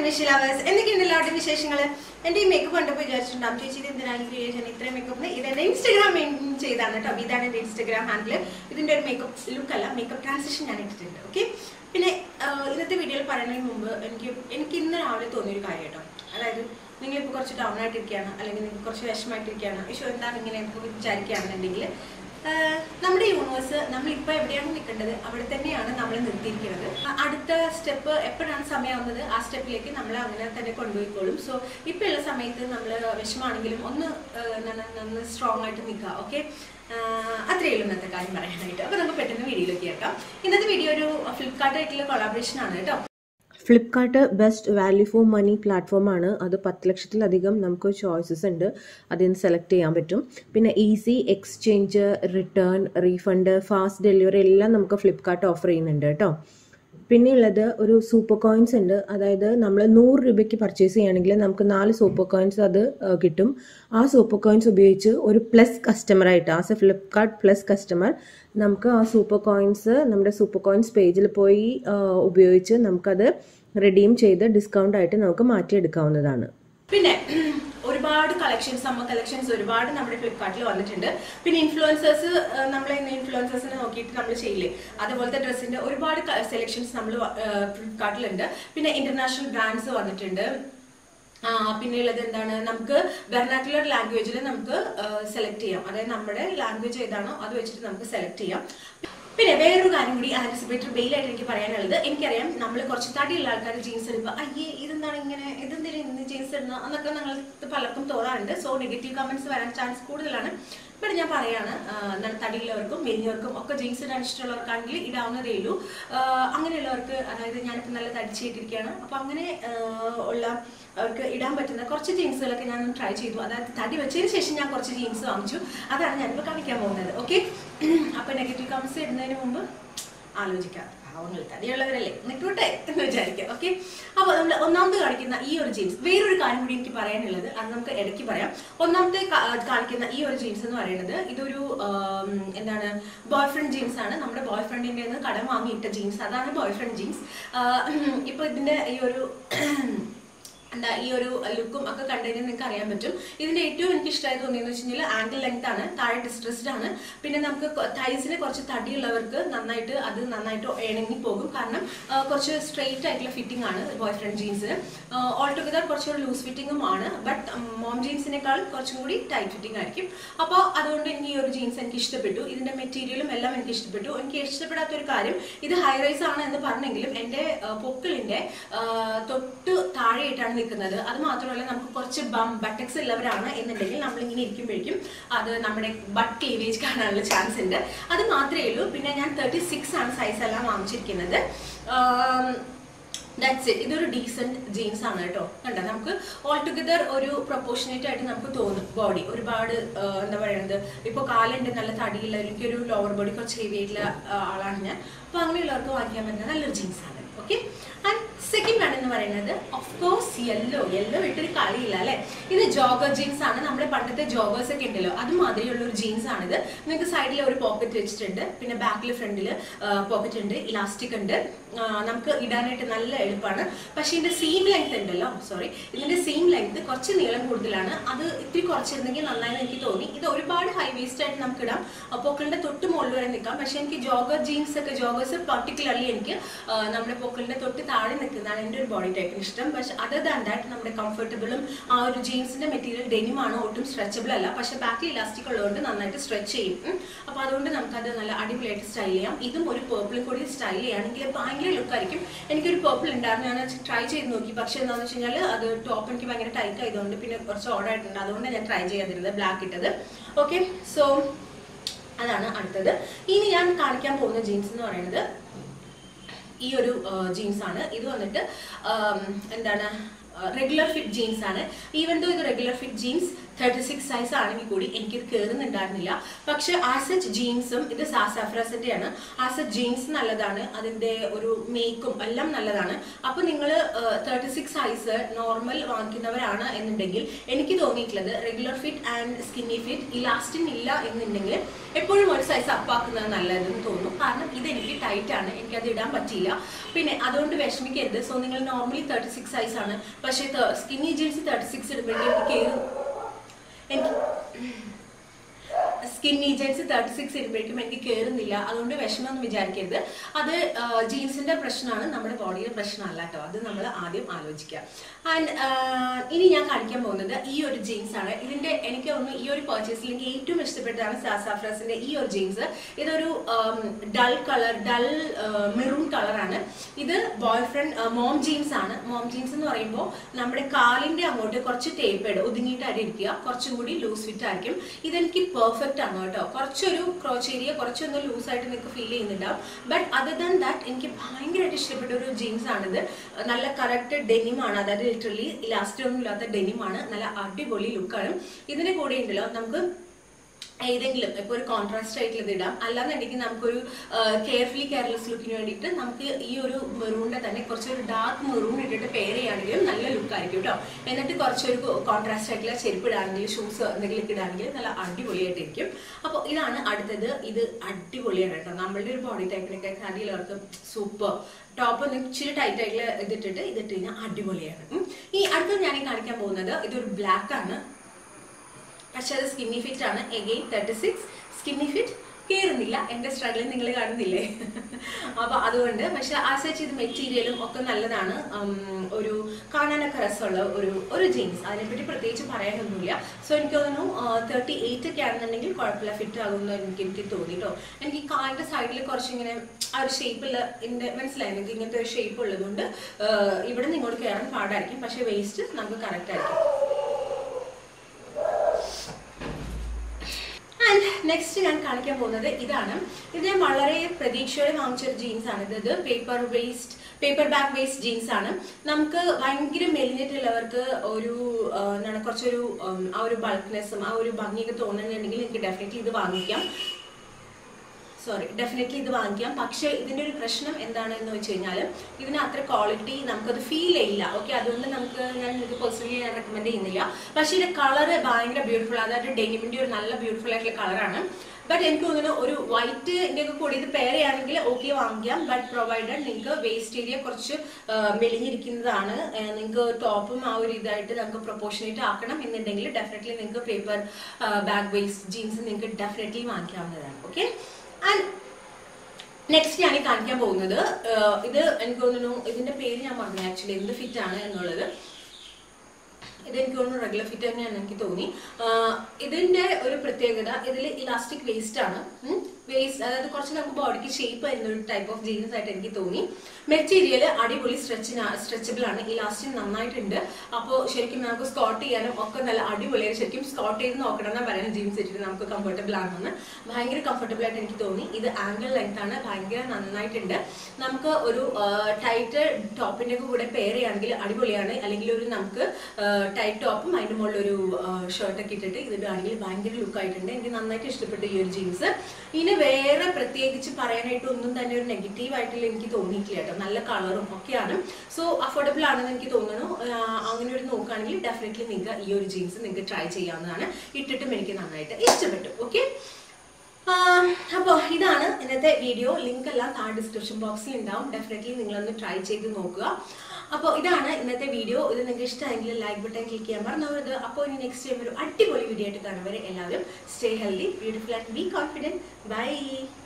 Wish lovers എന്തൊക്കെയുണ്ട് എല്ലാവരുടെയും വിശേഷങ്ങൾ എൻ്റെ ഈ മേക്കപ്പ് കണ്ടപ്പോൾ വിചാരിച്ചിട്ടുണ്ടാവും ചേച്ചി ഇത് എന്തിനാണ് ഈ ക്രിയേഷൻ ഇത്രയും മേക്കപ്പ് ഇത് എൻ്റെ ഇൻസ്റ്റാഗ്രാം ചെയ്താണ് കേട്ടോ അപ്പൊ ഇതാണ് എൻ്റെ ഇൻസ്റ്റാഗ്രാം ഹാൻഡിൽ ഇതിൻ്റെ ഒരു മേക്കപ്പ് ലുക്ക് അല്ല മേക്കപ്പ് ട്രാൻസിഷൻ ഞാൻ ഇട്ടിട്ടുണ്ട് ഓക്കെ പിന്നെ ആ, ഇന്നത്തെ വീഡിയോയിൽ പറയുന്നതിന് മുമ്പ് എനിക്ക് എനിക്ക് ഇന്ന് രാവിലെ തോന്നിയൊരു കാര്യം കേട്ടോ അതായത് നിങ്ങളിപ്പോൾ കുറച്ച് ഡൗൺ ആയിട്ടിരിക്കുകയാണ് അല്ലെങ്കിൽ നിങ്ങൾ കുറച്ച് വിഷമമായിട്ടിരിക്കുകയാണ് ഈശോ എന്താണ് ഇങ്ങനെ എനിക്ക് വിചാരിക്കുകയാണെന്നുണ്ടെങ്കിൽ ആഹ് നമ്മുടെ യൂണിവേഴ്സ് നമ്മൾ ഇപ്പൊ എവിടെയാണ് നിൽക്കേണ്ടത് അവിടെ തന്നെയാണ് നമ്മൾ നിർത്തിയിരിക്കുന്നത് അ- അടുത്ത സ്റ്റെപ്പ് എപ്പോഴാണ് സമയമാവുന്നത് ആ സ്റ്റെപ്പിലേക്ക് നമ്മൾ അങ്ങനെ തന്നെ കൊണ്ടുപോയിക്കോളും സോ ഇപ്പൊ ഉള്ള സമയത്ത് നമ്മൾ വിഷമാണെങ്കിലും ഒന്ന് ആഹ് എന്താണ് നന്ന് സ്ട്രോങ് ആയിട്ട് നിൽക്കുക ഓക്കെ അത്രയേ ഉള്ളൂ ഇന്നത്തെ കാര്യം പറയാനായിട്ട് അപ്പൊ നമുക്ക് പെട്ടെന്ന് വീഡിയോയിലേക്ക് കേൾക്കാം ഇന്നത്തെ വീഡിയോ ഒരു ഫ്ലിപ്കാർട്ടായിട്ടുള്ള കൊളാബറേഷൻ ആണ് കേട്ടോ Flipkart best value for money പ്ലാറ്റ്ഫോമാണ് അത് പത്ത് ലക്ഷത്തിലധികം നമുക്ക് ചോയ്സസ് ഉണ്ട് അതിൽ നിന്ന് സെലക്ട് ചെയ്യാൻ പറ്റും പിന്നെ easy exchange return refund fast delivery എല്ലാം നമുക്ക് ഫ്ലിപ്കാർട്ട് ഓഫർ ചെയ്യുന്നുണ്ട് കേട്ടോ പിന്നെ ഉള്ളത് ഒരു സൂപ്പർ കോയിൻസ് ഉണ്ട് അതായത് നമ്മൾ നൂറ് രൂപയ്ക്ക് പർച്ചേസ് ചെയ്യുകയാണെങ്കിൽ നമുക്ക് നാല് സൂപ്പർ കോയിൻസ് അത് ആ, കിട്ടും ആ സൂപ്പർ കോയിൻസ് ഉപയോഗിച്ച് ഒരു പ്ലസ് കസ്റ്റമർ ആയിട്ട് as a Flipkart plus customer നമുക്ക് ആ സൂപ്പർ കോയിൻസ് നമ്മുടെ സൂപ്പർ കോയിൻസ് പേജിൽ പോയി ആ, ഉപയോഗിച്ച് നമുക്കത് റെഡീം ചെയ്ത് ഡിസ്കൗണ്ട് ആയിട്ട് നമുക്ക് മാറ്റിയെടുക്കാവുന്നതാണ് പിന്നെ ഒരുപാട് കളക്ഷൻസ് സമ്മർ കളക്ഷൻസ് ഒരുപാട് നമ്മുടെ ഫ്ലിപ്കാർട്ടിൽ വന്നിട്ടുണ്ട് പിന്നെ ഇൻഫ്ലുവൻസേഴ്സ് നമ്മളെ ഇൻഫ്ലുവൻസേഴ്സിനെ നോക്കിയിട്ട് നമ്മൾ ചെയ്യില്ലേ അതുപോലത്തെ ഡ്രസ്സിന്റെ ഒരുപാട് സെലക്ഷൻസ് നമ്മൾ ഫ്ലിപ്കാർട്ടിലുണ്ട് പിന്നെ ഇന്റർനാഷണൽ ബ്രാൻഡ്സ് വന്നിട്ടുണ്ട് ആ, പിന്നെ ഉള്ളത് എന്താണ് നമുക്ക് വെർനാക്കുലർ ലാംഗ്വേജിൽ നമുക്ക് സെലക്ട് ചെയ്യാം അതായത് നമ്മുടെ ലാംഗ്വേജ് ഏതാണോ അത് വെച്ചിട്ട് നമുക്ക് സെലക്ട് ചെയ്യാം പിന്നെ വേറൊരു കാര്യം കൂടി ആന്റിസിപ്പേറ്റർ ബെയിലായിട്ട് എനിക്ക് പറയാനുള്ളത് എനിക്കറിയാം നമ്മൾ കുറച്ച് തടിയുള്ള ആൾക്കാർ ജീൻസ് ഇടുമ്പോൾ അയ്യേ ഇതെന്താണ് ഇങ്ങനെ ഇതെന്തിനും ഇന്ന് ജീൻസ് ഇടുന്ന എന്നൊക്കെ ഞങ്ങൾക്ക് പലർക്കും തോന്നാറുണ്ട് സോ നെഗറ്റീവ് കമന്റ്സ് വരാൻ ചാൻസ് കൂടുതലാണ് ഇവിടെ ഞാൻ പറയാണ് ആ, എന്താണ് തടിയുള്ളവർക്കും മെലിഞ്ഞവർക്കും ഒക്കെ ജീൻസ് ഇടാൻ ഇഷ്ടമുള്ളവർക്കാണെങ്കിൽ ഇടാവുന്നതേ ഉള്ളൂ ആ, അങ്ങനെയുള്ളവർക്ക് അതായത് ഞാനിപ്പോൾ നല്ല തടിച്ചിട്ടിരിക്കുകയാണ് അപ്പോൾ അങ്ങനെ ആ, ഉള്ള അവർക്ക് ഇടാൻ പറ്റുന്ന കുറച്ച് ജീൻസുകളൊക്കെ ഞാൻ ട്രൈ ചെയ്തു അതായത് തടി വെച്ചതിന് ശേഷം ഞാൻ കുറച്ച് ജീൻസ് വാങ്ങിച്ചു അതാണ് ഞാനിപ്പോൾ കാണിക്കാൻ പോകുന്നത് ഓക്കെ അപ്പോൾ നെഗറ്റീവ് കമൻസ് ഇടുന്നതിന് മുമ്പ് ആലോചിക്കാം പാവങ്ങൾ തടിയുള്ളവരല്ലേ നിൽക്കട്ടെ എന്ന് വിചാരിക്കാം ഓക്കെ അപ്പോൾ നമ്മൾ ഒന്നാമത് കാണിക്കുന്ന ഈ ഒരു ജീൻസ് വേറൊരു കാര്യം കൂടി എനിക്ക് പറയാനുള്ളത് അത് നമുക്ക് ഇടയ്ക്ക് പറയാം ഒന്നാമത്തെ കാ- കാണിക്കുന്ന ഈ ഒരു ജീൻസ് എന്ന് പറയുന്നത് ഇതൊരു ആം, എന്താണ് ബോയ് ഫ്രണ്ട് ജീൻസ് ആണ് നമ്മുടെ ബോയ് ഫ്രണ്ടിൻ്റെ നിന്ന് കടം വാങ്ങിയിട്ട ജീൻസ് അതാണ് ബോയ് ഫ്രണ്ട് ജീൻസ് ഇപ്പൊ ഇതിന്റെ ഈ ഒരു എന്താ ഈ ഒരു ലുക്കും ഒക്കെ കണ്ടുകഴിഞ്ഞാൽ നിങ്ങൾക്ക് അറിയാൻ പറ്റും ഇതിന്റെ ഏറ്റവും എനിക്ക് ഇഷ്ടമായി തോന്നിയെന്ന് വെച്ച് കഴിഞ്ഞാൽ ആംഗിൾ ലെങ്ത് ആണ് താഴെ ഡിസ്ട്രസ്ഡ് ആണ് പിന്നെ നമുക്ക് തൈസിന് കുറച്ച് തടിയുള്ളവർക്ക് നന്നായിട്ട് അത് നന്നായിട്ട് ഇണങ്ങി പോകും കാരണം ആ, കുറച്ച് സ്ട്രെയിറ്റ് ആയിട്ടുള്ള ഫിറ്റിംഗ് ആണ് ബോയ് ഫ്രണ്ട് ജീൻസിന് ഓൾ ടുഗദർ കുറച്ചുകൂടി ലൂസ് ഫിറ്റിംഗും ആണ് ബട്ട് മോം ജീൻസിനേക്കാൾ കുറച്ചും കൂടി ടൈറ്റ് ഫിറ്റിംഗ് ആയിരിക്കും അപ്പോൾ അതുകൊണ്ട് എനിക്ക് ഈ ഒരു ജീൻസ് എനിക്ക് ഇഷ്ടപ്പെട്ടു ഇതിന്റെ മെറ്റീരിയലും എല്ലാം എനിക്ക് ഇഷ്ടപ്പെട്ടു എനിക്ക് ഇഷ്ടപ്പെടാത്ത ഒരു കാര്യം ഇത് ഹൈ റൈസ് ആണ് എന്ന് പറഞ്ഞെങ്കിലും എൻ്റെ ആ, പൊക്കിളിന്റെ ആ, തൊട്ട് താഴെയായിട്ടാണ് നിൽക്കുന്നത് അത് മാത്രമല്ല നമുക്ക് കുറച്ച് ബം ബട്ടക്സ് ഉള്ളവരാണ് എന്നുണ്ടെങ്കിൽ നമ്മൾ ഇങ്ങനെ ഇരിക്കുമ്പോഴേക്കും അത് നമ്മുടെ ബട്ട് ക്ലീവേജ് കാണാനുള്ള ചാൻസ് ഉണ്ട് അത് മാത്രമേ ഉള്ളൂ പിന്നെ ഞാൻ തേർട്ടി സിക്സ് ആണ് സൈസ് എല്ലാം വാങ്ങിച്ചിരിക്കുന്നത് ദാറ്റ്സ് ഇറ്റ് ഇതൊരു ഡീസെന്റ് ജീൻസ് ആണ് കേട്ടോ കണ്ട നമുക്ക് ഓൾ ടുഗദർ ഒരു പ്രൊപ്പോർഷനേറ്റ് ആയിട്ട് നമുക്ക് തോന്നും ബോഡി ഒരുപാട് ആ, എന്താ പറയുന്നത് ഇപ്പൊ കാലുണ്ട് നല്ല തടിയുള്ള എനിക്കൊരു ലോവർ ബോഡി കുറച്ച് ഹെവി ആയിട്ടുള്ള ആ, ആളാണ് ഞാൻ അപ്പൊ അങ്ങനെയുള്ളവർക്ക് വാങ്ങിക്കാൻ പറ്റുന്ന നല്ലൊരു ജീൻസ് ആണ് ഓക്കെ ആൻഡ് സെക്കൻഡ് വൺ എന്ന് പറയുന്നത് ഓഫ് കോഴ്സ് യെല്ലോ യെല്ലോ ഇട്ടൊരു കളിയില്ല അല്ലെ ഇത് ജോഗർ ജീൻസ് ആണ് നമ്മുടെ പണ്ടത്തെ ജോഗേഴ്സ് ഒക്കെ ഉണ്ടല്ലോ അതുമാതിരിയുള്ള ഒരു ജീൻസ് ആണിത് നിങ്ങൾക്ക് സൈഡിൽ ഒരു പോക്കറ്റ് വെച്ചിട്ടുണ്ട് പിന്നെ ബാക്കിൽ ഫ്രണ്ടിൽ പോക്കറ്റ് ഉണ്ട് ഇലാസ്റ്റിക് ഉണ്ട് ആ, നമുക്ക് ഇടാനായിട്ട് നല്ല എളുപ്പമാണ് പക്ഷേ ഇതിന്റെ സീം ലെങ്ത് ഉണ്ടല്ലോ സോറി ഇതിന്റെ സീം ലെങ്ത് കുറച്ച് നീളം കൂടുതലാണ് അത് ഇത്തിരി കുറച്ചിരുന്നെങ്കിൽ നന്നായി എനിക്ക് തോന്നി ഇത് ഒരുപാട് ഹൈ വേസ്റ്റ് ആയിട്ട് നമുക്ക് ഇടാം പൊക്കളിന്റെ തൊട്ട് മുകളിൽ വരെ നിൽക്കാം പക്ഷെ എനിക്ക് ജോഗർ ജീൻസ് ഒക്കെ ജോഗേഴ്സ് പർട്ടിക്കുലർലി എനിക്ക് ആ, നമ്മുടെ പൊക്കളിന്റെ തൊട്ട് താഴെ നിൽക്കുന്നതാണ് എൻ്റെ ഒരു ബോഡി ടൈപ്പിന് ഇഷ്ടം പക്ഷെ അതർ ദാൻ ദാറ്റ് നമ്മുടെ കംഫർട്ടബിളും ആ ഒരു ജീൻസിന്റെ മെറ്റീരിയൽ ഡെനിമാണ് ഒട്ടും സ്ട്രെച്ചബിൾ അല്ല പക്ഷെ ബാക്കിൽ ഇലാസ്റ്റിക് ഉള്ളതുകൊണ്ട് നന്നായിട്ട് സ്ട്രെച്ച് ചെയ്യും ഉം. അപ്പൊ അതുകൊണ്ട് നമുക്കത് നല്ല അടിപൊളിയായിട്ട് സ്റ്റൈൽ ചെയ്യാം ഇതും ഒരു പേർപ്പിളും കൂടി സ്റ്റൈൽ ചെയ്യുകയാണെങ്കിൽ ഭയങ്കര ലുക്ക് ആയിരിക്കും എനിക്കൊരു പേർപ്പിൾ ഉണ്ടായിരുന്നു ഞാൻ ട്രൈ ചെയ്ത് നോക്കി പക്ഷെ എന്താണെന്ന് വെച്ച് കഴിഞ്ഞാൽ അത് ടോപ്പ് എനിക്ക് ഭയങ്കര ടൈറ്റ് ആയതുകൊണ്ട് പിന്നെ കുറച്ച് ഓർഡർ ആയിട്ടുണ്ട് അതുകൊണ്ട് ഞാൻ ട്രൈ ചെയ്യാതിരുന്നത് ബ്ലാക്ക് ഇട്ടത് ഓക്കെ സോ അതാണ് അടുത്തത് ഇനി ഞാൻ കാണിക്കാൻ പോകുന്ന ജീൻസ് എന്ന് പറയുന്നത് ഈ ഒരു ജീൻസ് ആണ് ഇത് വന്നിട്ട് ആം, എന്താണ് റെഗുലർ ഫിറ്റ് ജീൻസ് ആണ് ഈവൻ ദോ ഇത് regular fit jeans thirty six size ആണെങ്കിൽ കൂടി എനിക്കിത് കയറുന്നുണ്ടായിരുന്നില്ല പക്ഷെ ആസച്ച് ജീൻസും ഇത് സാസാഫ്രാസിന്റെ ആണ് ആസച്ച് ജീൻസ് നല്ലതാണ് അതിന്റെ ഒരു മേക്കും എല്ലാം നല്ലതാണ് അപ്പൊ നിങ്ങൾ തേർട്ടി സിക്സ് സൈസ് നോർമൽ വാങ്ങിക്കുന്നവരാണ് എന്നുണ്ടെങ്കിൽ എനിക്ക് തോന്നിയിട്ടുള്ളത് regular fit and skinny fit elastin ഇല്ല എന്നുണ്ടെങ്കിൽ എപ്പോഴും ഒരു സൈസ് അപ്പാക്കുന്നത് നല്ലതെന്ന് തോന്നും കാരണം ഇത് എനിക്ക് ടൈറ്റ് ആണ് എനിക്കത് ഇടാൻ പറ്റിയില്ല പിന്നെ അതുകൊണ്ട് വിഷമിക്കരുത് സോ നിങ്ങൾ നോർമലി തേർട്ടി സിക്സ് സൈസ് ആണ് പക്ഷേ സ്കിന്നി ജീൻസ് തേർട്ടി സിക്സ് ഇടുമ്പോഴേക്കും എനിക്ക് കയറും എനിക്ക് സ്കിന്നി ജീൻസ് തേർട്ടി സിക്സ് ഇടുമ്പോഴേക്കും എനിക്ക് കയറുന്നില്ല അതുകൊണ്ട് വിഷമമൊന്നും വിചാരിക്കരുത് അത് ജീൻസിന്റെ പ്രശ്നമാണ് നമ്മുടെ ബോഡിയുടെ പ്രശ്നമല്ല കേട്ടോ അത് നമ്മൾ ആദ്യം ആലോചിക്കുക ആൻഡ് ഇനി ഞാൻ കാണിക്കാൻ പോകുന്നത് ഈ ഒരു ജീൻസ് ആണ് ഇതിന്റെ എനിക്ക് തോന്നുന്നു ഈ ഒരു പർച്ചേസിൽ എനിക്ക് ഏറ്റവും ഇഷ്ടപ്പെട്ടതാണ് സാസാഫ്രസിന്റെ ഈ ഒരു ജീൻസ് ഇതൊരു ഡൾ കളർ ഡൾ മെറൂൺ കളറാണ് ഇത് ബോയ് ഫ്രണ്ട് മോം ജീൻസ് ആണ് മോം ജീൻസ് എന്ന് പറയുമ്പോൾ നമ്മുടെ കാലിന്റെ അങ്ങോട്ട് കുറച്ച് ടേപ്പേഡ് ഒതുങ്ങിയിട്ടായിട്ട് ഇരിക്കുക കുറച്ചും കൂടി ലൂസ് ഫിറ്റ് ആയിരിക്കും ഇതെനിക്ക് പെർഫെക്റ്റ് ആണ് കേട്ടോ കുറച്ചൊരു ക്രോച്ച് ഏരിയ കുറച്ചൊന്ന് ലൂസ് ആയിട്ട് നിങ്ങൾക്ക് ഫീൽ ചെയ്യുന്നുണ്ടാവും ബട്ട് അതർ ദാൻ ദാറ്റ് എനിക്ക് ഭയങ്കരമായിട്ട് ഇഷ്ടപ്പെട്ട ഒരു ജീൻസ് ആണിത് നല്ല കറക്റ്റ് ഡെനിമാണ് അതായത് ലിറ്ററലി ഇലാസ്റ്റിക് ഒന്നും ഇല്ലാത്ത ഡെനിമാണ് നല്ല അടിപൊളി ലുക്കാണ് ഇതിന്റെ കൂടെ ഉണ്ടല്ലോ നമുക്ക് ഏതെങ്കിലും ഇപ്പോൾ ഒരു കോൺട്രാസ്റ്റ് ആയിട്ടുള്ളത് ഇടാം അല്ലാന്നുണ്ടെങ്കിൽ നമുക്കൊരു കെയർഫുള്ളി കെയർലെസ് ലുക്കിന് വേണ്ടിയിട്ട് നമുക്ക് ഈ ഒരു മെറൂണിന്റെ തന്നെ കുറച്ചൊരു ഡാർക്ക് മെറൂൺ ഇട്ടിട്ട് പെയർ ചെയ്യുകയാണെങ്കിലും നല്ല ലുക്ക് ആയിരിക്കും കേട്ടോ എന്നിട്ട് കുറച്ചൊരു കോൺട്രാസ്റ്റ് ആയിട്ടുള്ള ചെരുപ്പ് ഇടാണെങ്കിൽ ഷൂസ് എന്തെങ്കിലും ഇടാണെങ്കിൽ നല്ല അടിപൊളിയായിട്ടിരിക്കും അപ്പോൾ ഇതാണ് അടുത്തത് ഇത് അടിപൊളിയാണ് കേട്ടോ നമ്മളുടെ ഒരു ബോഡി ടൈപ്പിനൊക്കെ കാര്യമുള്ളവർക്ക് സൂപ്പർ ടോപ്പ് ഒന്ന് ഇച്ചിരി ടൈറ്റ് ആയിട്ടുള്ള ഇതിട്ടിട്ട് ഇതിട്ട് കഴിഞ്ഞാൽ അടിപൊളിയാണ് ഉം. ഈ അടുത്തത് ഞാൻ ഈ കാണിക്കാൻ പോകുന്നത് ഇതൊരു ബ്ലാക്ക് ആണ് പക്ഷെ അത് സ്കിന്നി ഫിറ്റ് ആണ് again thirty six skinny fit കയറുന്നില്ല എന്റെ സ്ട്രഗിൾ നിങ്ങൾ കാണുന്നില്ലേ അപ്പൊ അതുകൊണ്ട് പക്ഷെ ആ സച്ച് ഇത് മെറ്റീരിയലും ഒക്കെ നല്ലതാണ് ഉം, ഒരു കാണാനൊക്കെ രസമുള്ള ഒരു ഒരു ജീൻസ് അതിനെപ്പറ്റി പ്രത്യേകിച്ച് പറയാനൊന്നുമില്ല സോ എനിക്ക് തോന്നുന്നു തേർട്ടി എയ്റ്റ് ഒക്കെ ആണെന്നുണ്ടെങ്കിൽ കുഴപ്പമില്ല ഫിറ്റ് ആകുമെന്ന് എനിക്ക് എനിക്ക് തോന്നി കേട്ടോ എനിക്ക് ഈ കാലിന്റെ സൈഡിൽ കുറച്ചിങ്ങനെ ആ ഒരു ഷേപ്പിൽ എൻ്റെ മനസ്സിലായി എനിക്ക് ഇങ്ങനത്തെ ഒരു ഷേപ്പ് ഉള്ളതുകൊണ്ട് ആ, ഇവിടെ നിന്ന് ഇങ്ങോട്ട് കയറാൻ പാടായിരിക്കും പക്ഷെ വേസ്റ്റ് നമുക്ക് കറക്റ്റ് ആയിരിക്കും ആൻഡ് നെക്സ്റ്റ് ഞാൻ കാണിക്കാൻ പോകുന്നത് ഇതാണ് ഇത് ഞാൻ വളരെ പ്രതീക്ഷയോടെ വാങ്ങിച്ചൊരു ജീൻസ് ആണ് ഇത് paper waist paper bag waist jeans ആണ് നമുക്ക് ഭയങ്കര മെലിഞ്ഞിട്ടുള്ളവർക്ക് ഒരു ആ, എന്താണ് കുറച്ചൊരു ഉം, ആ ഒരു ബൾക്ക്നെസ്സും ആ ഒരു ഭംഗിയൊക്കെ തോന്നുന്നുണ്ടെങ്കിൽ എനിക്ക് ഡെഫിനറ്റ്ലി ഇത് വാങ്ങിക്കാം സോറി ഡെഫിനറ്റ്ലി ഇത് വാങ്ങിക്കാം പക്ഷേ ഇതിന്റെ ഒരു പ്രശ്നം എന്താണെന്ന് വെച്ച് കഴിഞ്ഞാൽ ഇതിന് അത്ര ക്വാളിറ്റി നമുക്കത് ഫീൽ ചെയ്യില്ല ഓക്കെ അതുകൊണ്ട് നമുക്ക് ഞാൻ നിങ്ങൾക്ക് പേഴ്സണലി ഞാൻ റെക്കമെൻഡ് ചെയ്യുന്നില്ല പക്ഷേ ഇതിന്റെ കളർ ഭയങ്കര ബ്യൂട്ടിഫുൾ അതായത് ഡെനിമിന്റെ ഒരു നല്ല ബ്യൂട്ടിഫുൾ ആയിട്ടുള്ള കളറാണ് ബട്ട് എനിക്ക് തോന്നുന്നു ഒരു വൈറ്റിന്റെ ഒക്കെ കൂടി ഇത് പെയർ ചെയ്യുകയാണെങ്കിൽ ഓക്കെ വാങ്ങിക്കാം ബട്ട് പ്രൊവൈഡഡ് നിങ്ങൾക്ക് വേസ്റ്റ് ഏരിയ കുറച്ച് ആ, മെലിഞ്ഞിരിക്കുന്നതാണ് നിങ്ങൾക്ക് ടോപ്പും ആ ഒരു ഇതായിട്ട് നമുക്ക് പ്രൊപ്പോർഷനേറ്റ് ആക്കണം എന്നുണ്ടെങ്കിൽ ഡെഫിനറ്റ്ലി നിങ്ങൾക്ക് പേപ്പർ ബാഗ് വേസ്റ്റ് ജീൻസ് നിങ്ങൾക്ക് ഡെഫിനറ്റ്ലി വാങ്ങിക്കാവുന്നതാണ് ഓക്കെ ആൻഡ് നെക്സ്റ്റ് ഞാൻ ഈ കാണിക്കാൻ പോകുന്നത് ആഹ് ഇത് എനിക്ക് തോന്നുന്നു ഇതിന്റെ പേര് ഞാൻ പറഞ്ഞു ആക്ച്വലി എന്ത് ഫിറ്റ് ആണ് എന്നുള്ളത് ഇത് എനിക്ക് തോന്നുന്നു റെഗുലർ ഫിറ്റ് തന്നെയാണ് എനിക്ക് തോന്നി ആഹ് ഇതിന്റെ ഒരു പ്രത്യേകത ഇതിൽ ഇലാസ്റ്റിക് വേസ്റ്റ് ആണ് വേസ്റ്റ് അതായത് കുറച്ച് നമുക്ക് ബോഡിക്ക് ഷേപ്പ് വരുന്ന ഒരു ടൈപ്പ് ഓഫ് ജീൻസ് ആയിട്ട് എനിക്ക് തോന്നി മെറ്റീരിയൽ അടിപൊളി സ്ട്രെച്ചിന് സ്ട്രെച്ചബിൾ ആണ് ഇലാസ്റ്റിക് നന്നായിട്ടുണ്ട് അപ്പോൾ ശരിക്കും നമുക്ക് സ്കോട്ട് ചെയ്യാനും ഒക്കെ നല്ല അടിപൊളിയാണ് ശരിക്കും സ്കോട്ട് ചെയ്ത് നോക്കണം എന്നാ പറയുന്നത് ജീൻസ് ഇട്ടിട്ട് നമുക്ക് കംഫർട്ടബിൾ ആണെന്ന് ഭയങ്കര കംഫർട്ടബിൾ ആയിട്ട് എനിക്ക് തോന്നി ഇത് ആംഗിൾ ലെങ്ത് ആണ് ഭയങ്കര നന്നായിട്ടുണ്ട് നമുക്ക് ഒരു ടൈറ്റ് ടോപ്പിന്റെ കൂടെ പെയർ ചെയ്യുകയാണെങ്കിൽ അടിപൊളിയാണ് അല്ലെങ്കിൽ ഒരു നമുക്ക് ടൈറ്റ് ടോപ്പും അതിന്റെ മുകളിൽ ഒരു ഷർട്ടൊക്കെ ഇട്ടിട്ട് ഇതിടുകയാണെങ്കിൽ ഭയങ്കര ലുക്ക് ആയിട്ടുണ്ട് എനിക്ക് നന്നായിട്ട് ഇഷ്ടപ്പെട്ടു ഈ ഒരു ജീൻസ് ഇനി വേറെ പ്രത്യേകിച്ച് പറയാനായിട്ട് ഒന്നും തന്നെ ഒരു നെഗറ്റീവ് ആയിട്ടുള്ള എനിക്ക് തോന്നിയിട്ടില്ല കേട്ടോ നല്ല കളറും ഒക്കെയാണ് സോ അഫോർഡബിൾ ആണെന്ന് എനിക്ക് തോന്നുന്നു ആ, അങ്ങനെ ഒരു നോക്കുകയാണെങ്കിൽ ഡെഫിനറ്റ്ലി നിങ്ങൾക്ക് ഈ ഒരു ജീൻസ് നിങ്ങൾക്ക് ട്രൈ ചെയ്യാവുന്നതാണ് ഇട്ടിട്ടും എനിക്ക് നന്നായിട്ട് ഇഷ്ടപ്പെട്ടു ഓക്കെ അപ്പോൾ ഇതാണ് ഇന്നത്തെ വീഡിയോ ലിങ്ക് എല്ലാം താഴെ ഡിസ്ക്രിപ്ഷൻ ബോക്സിൽ ഉണ്ടാവും ഡെഫിനറ്റ്ലി നിങ്ങളൊന്ന് ട്രൈ ചെയ്ത് നോക്കുക അപ്പോൾ ഇതാണ് ഇന്നത്തെ വീഡിയോ ഇത് നിങ്ങൾക്ക് ഇഷ്ടമെങ്കിൽ ലൈക്ക് ബട്ടൺ ക്ലിക്ക് ചെയ്യാൻ മറന്നവരുത് അപ്പോൾ ഇനി നെക്സ്റ്റ് ടൈം ഒരു അടിപൊളി വീഡിയോ ആയിട്ട് കാണുവരെ എല്ലാവരും stay healthy beautiful and be confident by